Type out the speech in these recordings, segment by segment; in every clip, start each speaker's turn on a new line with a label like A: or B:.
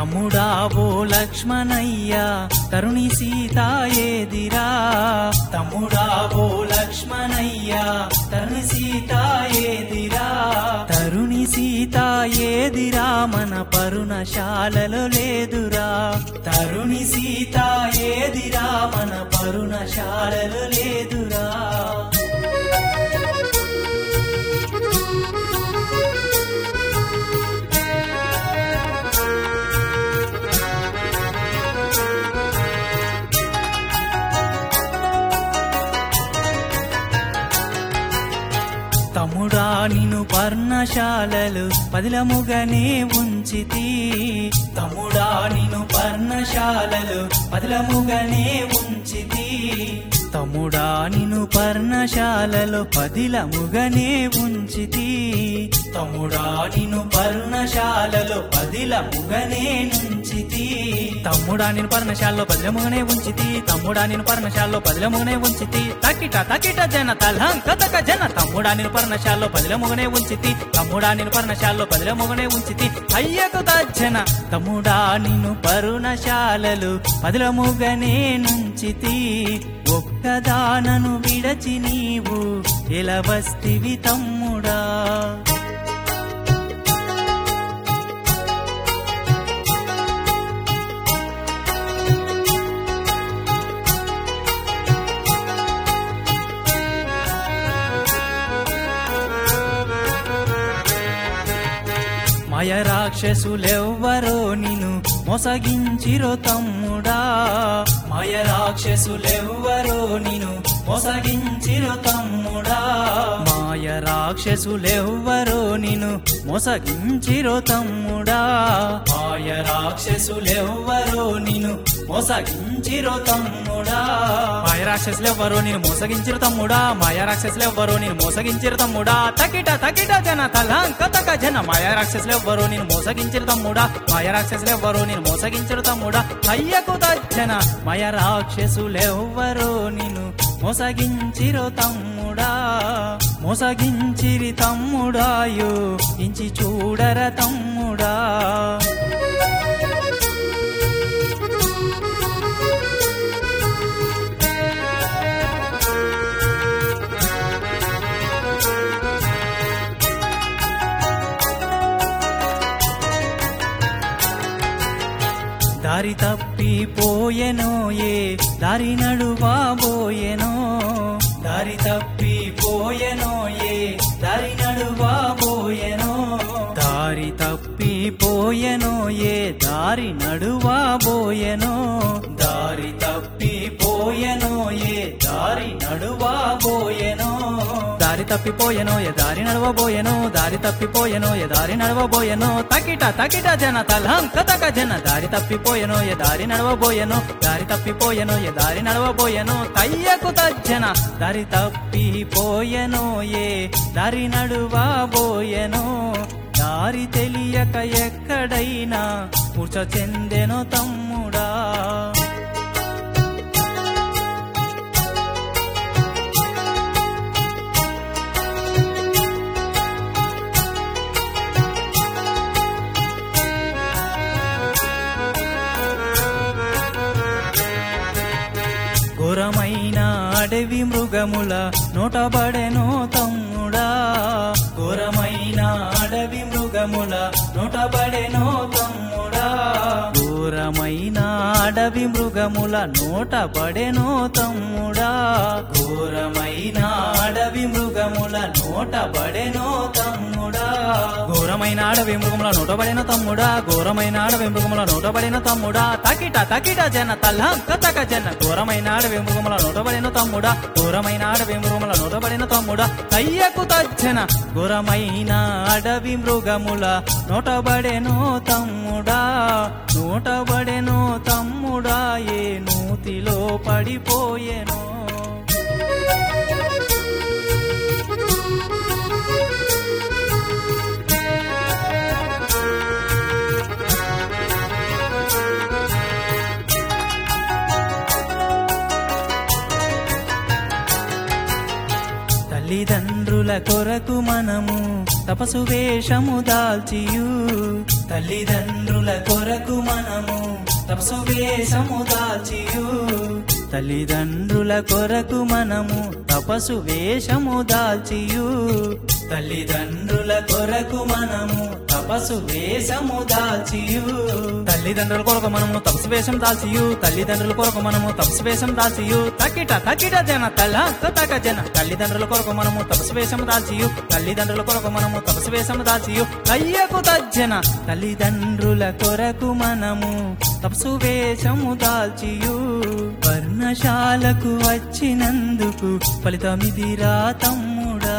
A: తమ్ముడా ఓ లక్ష్మణయ్య తరుణి సీత ఏదిరా తమ్ముడా ఓ లక్ష్మణయ్య తరుణి సీత ఏదిరా తరుణి సీత ఏదిరా మన పరుణశాలలో లేదురా తరుణి సీత ఏదిరా మన పరుణశాలలో లేదురా తమ్ముడా నిన్ను పర్ణశాలలు పదిలముగనే ఉంచితి తమ్ముడా నిన్ను పర్ణశాలలు పదిలముగనే ఉంచితి తమ్ముడా నిన్ను పర్ణశాలలో పదిలముగనే ఉంచితి తమ్ముడా నిన్ను పర్ణశాలలో పదిలముగనే ఉంచితి తమ్ముడా నిన్ను పర్ణశాలలో పదిలముగనే ఉంచితి తమ్ముడా నిన్ను పర్ణశాలలో పదిలముగనే ఉంచితి తకిట తకిట జన తలం కథక జన తమ్ముడా నిన్ను పర్ణశాలలో పదిలముగనే ఉంచితి తమ్ముడా నిన్ను పర్ణశాలలో పదిలముగనే ఉంచితి అయ్యకు తజ్జన తమ్ముడా నిన్ను పరుణశాలలు పదిలముగనే నుంచితి ఒక్కదానను విడచి నీవు ఎలా వస్తివి తమ్ముడా మాయ రాక్షసులెవ్వరో నిన్ను మోసగించిరో తమ్ముడా మాయ రాక్షసులెవ్వరో నిన్ను మోసగించిరో తమ్ముడా మాయ రాక్షసులెవ్వరో నిన్ను మోసగించిరో తమ్ముడా మాయ రాక్షసులెవ్వరో నిన్ను మోసగించిరో తమ్ముడా మాయ రాక్షసులెవ్వరో నిన్ను మోసగించిరు తమ్ముడా మాయ రాక్షసులెవ్వరో నిన్ను మోసగించిరు తమ్ముడా తకిట తకిట జన తలాంక తక జన మాయ రాక్షసులెవ్వరో నిన్ను మోసగించిరు తమ్ముడా మాయ రాక్షసులెవ్వరో నిన్ను మోసగించిరు తమ్ముడా అయ్యకు తజ్జన మాయ రాక్షసులెవ్వరో నిన్ను మోసగించిరో తమ్ముడా మోసగించిరి తమ్ముడాయో ఇంచి చూడర తమ్ముడా దారి తప్పిపోయెనో ఏ దారి నడువాబోయెనో దారి తప్పిపోయెనో ఏ దారి నడువాబోయెనో దారి తప్పిపోయెనో ఏ దారి నడువాబోయెనో దారి తప్పిపోయెనో ఏ దారి నడువాబోయెనో దారి తప్పిపోయెనో ఏ దారి నడవబోయెనో దారి తప్పిపోయెనో ఏ దారి నడవబోయెనో తకిట తకిట జన తలం కథక జన దారి తప్పిపోయెనో ఏ దారి నడవబోయెనో దారి తప్పిపోయెనో ఏ దారి నడవబోయెనో తయ్యకు తజ్జన దారి తప్పిపోయెనో ఏ దారి నడువబోయెనో దారి తెలియక ఎక్కడైనా మూర్చ చెందెనో తమ్ముడా ఘోరమైన అడవి మృగముల నోటబడెనో తమ్ముడా ఘోరమైన అడవి మృగముల నోటబడెనో తమ్ముడా ఘోరమైన అడవి మృగముల నోటబడెనో తమ్ముడా ఘోరమైన అడవి మృగముల నోటబడెనో తమ్ముడా ఘోరమైన అడవి మృగముల నోటబడిన తమ్ముడా ఘోరమైన అడవి మృగముల నోటబడిన తమ్ముడా తకిట తకిట జన తల్లం కతక జన ఘోరమైన అడవి మృగముల నోటబడిన తమ్ముడా ఘోరమైన అడవి మృగముల నోటబడిన తమ్ముడా కయ్యకు తజ్జన ఘోరమైన అడవి మృగముల నోటబడెనో తమ్ముడా నోటబడెనో తమ్ముడా ఏ నూతిలో పడిపోయెనో తల్లిదండ్రుల కొరకు మనము తపసు వేషము దాల్చియు తల్లిదండ్రుల కొరకు మనము తపసు వేషము దాల్చియు తల్లిదండ్రుల కొరకు మనము తపసు వేషము దాల్చియు తల్లిదండ్రుల కొరకు మనము తపసు వేషము దాల్చియు తల్లిదండ్రుల కొరకు మనము తపసు వేషం దాల్చియు తల్లిదండ్రుల కొరకు మనము తపసు వేషం దాల్చియు తకిట తకిట జన తల తక జన తల్లిదండ్రుల కొరకు మనము తపసు వేషం దాల్చియు తల్లిదండ్రుల కొరకు మనము తపసు వేషం దాల్చియు అయ్యకు తజ్జన తల్లిదండ్రుల కొరకు మనము తపసు వేషము దాల్చియు వర్ణశాలకు వచ్చినందుకు ఫలితమిదిరా తమ్ముడా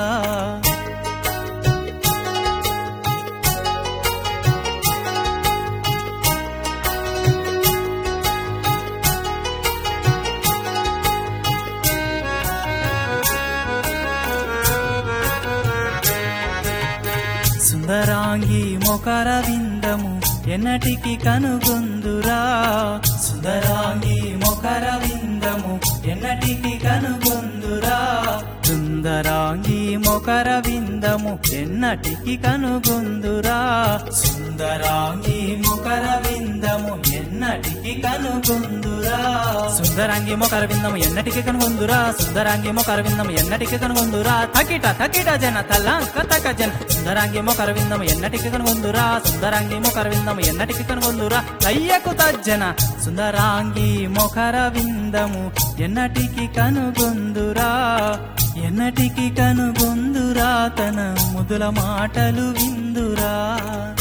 A: సుందరాంగి మొకర విందము ఎన్నటికి కనుగొందురా సుందరాంగి మొకర విందము ఎన్నటికి కనుగొందురా సుందరాంగి మొకర విందము ఎన్నటికి కనుగొందురా సుందరాంగి మొకర విందము ఎన్నటికి కనుగొందురా సుందరాంగి మొకర విందము ఎన్నటికి కనుగొందురా సుందరాంగి మొకర విందము ఎన్నటికి కనుగొందురా తకిట తకిట జన తల కతక జన సుందరాంగి మొకర విందము ఎన్నటికి కనుగొందురా సుందరాంగి మొకర విందము ఎన్నటికి కనుగొందురా అయ్యకు తజ్జన సుందరాంగి మొకర విందము ఎన్నటికి కనుగొందురా ఎన్నటికి కనుగొందురా తన ముదుల మాటలు విందురా